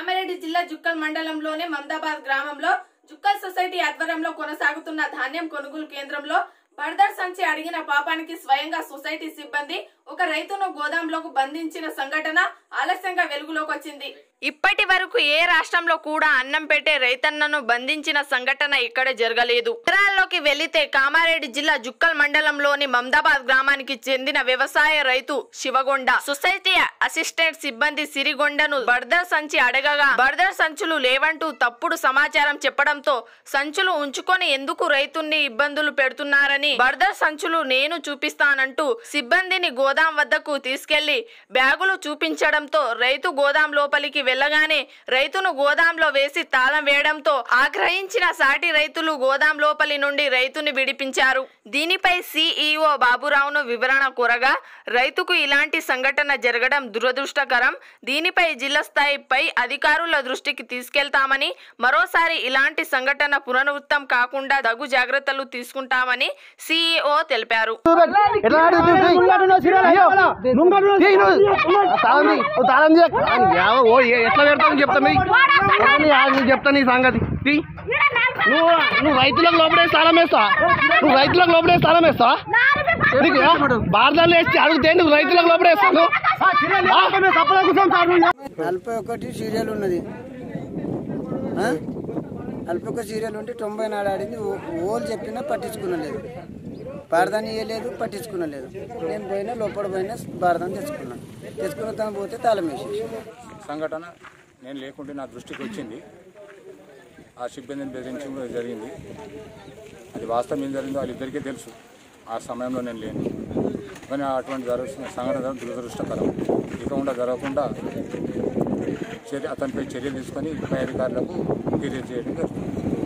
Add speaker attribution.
Speaker 1: కామారెడ్డి జిల్లా జుక్కల్ మండలంలోని మమదాబాద్ గ్రామంలో జుక్కల్ సొసైటీ ఆధ్వర్యంలో కొనసాగుతున్న ధాన్యం కొనుగోలు కేంద్రంలో బర్దర్ సంచి అడిగిన పాపానికి స్వయంగా సొసైటీ సిబ్బంది ఒక రైతును గోదాంలోకి బంధించిన సంఘటన ఆలస్యంగా వెలుగులోకి వచ్చింది ఇప్పటి వరకు ఏ రాష్ట్రంలో కూడా అన్నం పెట్టే రైతన్నను బంధించిన సంఘటన ఇక్కడ జరగలేదు వివరాల్లోకి వెళితే కామారెడ్డి జిల్లా జుక్కల్ మండలంలోని మమదాబాద్ గ్రామానికి చెందిన వ్యవసాయ రైతు శివగొండ సొసైటీ అసిస్టెంట్ సిబ్బంది సిరిగొండను బర్దర్ సంచి అడగగా బర్దర్ సంచులు లేవంటూ తప్పుడు సమాచారం చెప్పడంతో సంచులు ఉంచుకొని ఎందుకు రైతుల్ని ఇబ్బందులు పెడుతున్నారని బర్దర్ సంచులు నేను చూపిస్తానంటూ సిబ్బందిని గోదాం వద్దకు తీసుకెళ్లి బ్యాగులు చూపించడంతో రైతు గోదాం లోపలికి వెళ్ళగానే రైతును గోదాంలో వేసి తాళం వేయడంతో ఆగ్రహించిన సాటి రైతులు గోదాం లోపలి నుండి రైతుని విడిపించారు దీనిపై సిఈఓ బాబురావును వివరణ కోరగా రైతుకు ఇలాంటి సంఘటన జరగడం దురదృష్టకరం దీనిపై జిల్లా స్థాయిపై అధికారుల దృష్టికి తీసుకెళ్తామని మరోసారి ఇలాంటి సంఘటన పునరావృతం కాకుండా తగు జాగ్రత్తలు తీసుకుంటామని సిఈఓ తెలిపారు
Speaker 2: ఎట్లా ఆడుతుంది? అయ్యో, ఏయ్ నువ్వు తాళం తీ, నువ్వు తాళం తీ. యావ, ఓ, ఏ- ఎట్లా పెడతావు చెప్తాను నేను చెప్తాను ఈ సంగతి తీ. నువ్వు నువ్వు రైతులకు లోపడే స్థానం వేస్తా నువ్వు రైతులకు లోపడే స్థానం వేస్తా బార్దాలు వేస్తే అడిగితే నువ్వు రైతులకు లోపడే వేస్తాను
Speaker 3: నలభై ఒకటి సీరియల్ ఉన్నది ఆ? నలభై ఒక సీరియల్ ఉంటే తొంభై నాడు ఆడింది ఓ- ఓలు చెప్పినా పట్టించుకునలేదు బారదాన్ని ఇవ్వలేదు పట్టించుకునలేదు నేను పోయినా లోపల పోయినా బారదాన్ని తెచ్చుకున్నాను తెచ్చుకున్న తను పోతే తాళం వేసేసి
Speaker 4: సంఘటన నేను లేకుంటే నా దృష్టికి వచ్చింది ఆ సిబ్బందిని బెదిరించడం జరిగింది అది వాస్తవం ఏం జరిగిందో వాళ్ళిద్దరికీ తెలుసు ఆ సమయంలో నేను లేను కానీ అటువంటి జరుగుతున్న సంఘటన దురదృష్టకరం ఇక ఉండా జరగకుండా చర్య అతనిపై చర్యలు తీసుకొని పై అధికారులకు ఫిర్యాదు చేయడం జరుగుతుంది